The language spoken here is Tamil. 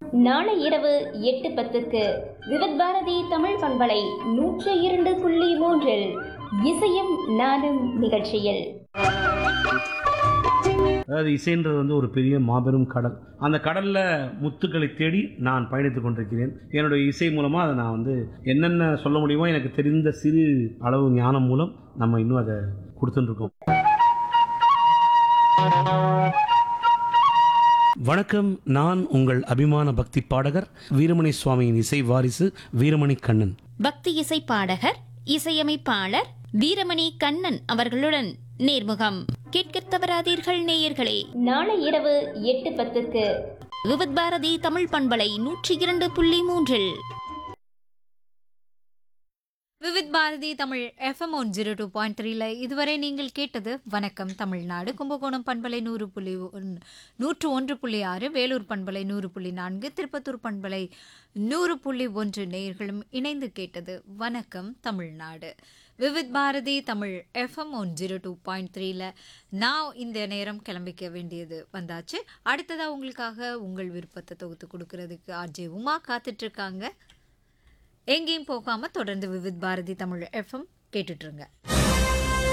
நாளை இரவு எட்டு பத்துக்கு விவித் பாரதி தமிழ் பண்பலை நூற்று இரண்டு புள்ளி மூன்றில் இசையும் நானும் நிகழ்ச்சியில் அதாவது இசைன்றது வந்து ஒரு பெரிய மாபெரும் கடல் அந்த கடலில் முத்துக்களை தேடி நான் பயணித்து கொண்டிருக்கிறேன் என்னுடைய இசை மூலமாக அதை நான் வந்து என்னென்ன சொல்ல முடியுமோ எனக்கு தெரிந்த சிறு அளவு ஞானம் மூலம் நம்ம இன்னும் அதை கொடுத்துட்டுருக்கோம் வணக்கம் நான் உங்கள் அபிமான பக்தி பாடகர் வீரமணி சுவாமியின் இசை வாரிசு வீரமணி கண்ணன் பக்தி இசை பாடகர் இசையமைப்பாளர் வீரமணி கண்ணன் அவர்களுடன் நேர்முகம் கேட்கத் தவறாதீர்கள் நேயர்களே நாளை இரவு எட்டு பத்துக்கு விவித் பாரதி தமிழ் பண்பலை நூற்றி இரண்டு புள்ளி மூன்றில் Vividh Bharati Tamil FM one zero two point த்ரீல இதுவரை நீங்கள் கேட்டது வணக்கம் தமிழ்நாடு கும்பகோணம் பண்பலை நூறு புள்ளி ஒன்- நூற்று ஒன்று புள்ளி ஆறு வேலூர் பண்பலை நூறு புள்ளி நான்கு திருப்பத்தூர் பண்பலை நூறு புள்ளி ஒன்று நேயர்களும் இணைந்து கேட்டது வணக்கம் Tamil Nadu Vividh Bharati Tamil FM one zero two point த்ரீல நான் இந்த நேரம் கிளம்பிக்க வேண்டியது வந்தாச்சு அடுத்ததாக உங்களுக்காக உங்கள் விருப்பத்தை தொகுத்து கொடுக்கறதுக்கு ஆர்ஜே உமா காத்துட்டு இருக்காங்க எங்கேயும் போகாம தொடர்ந்து விவித் பாரதி தமிழ் எஃப்எம் கேட்டுட்டு இருங்க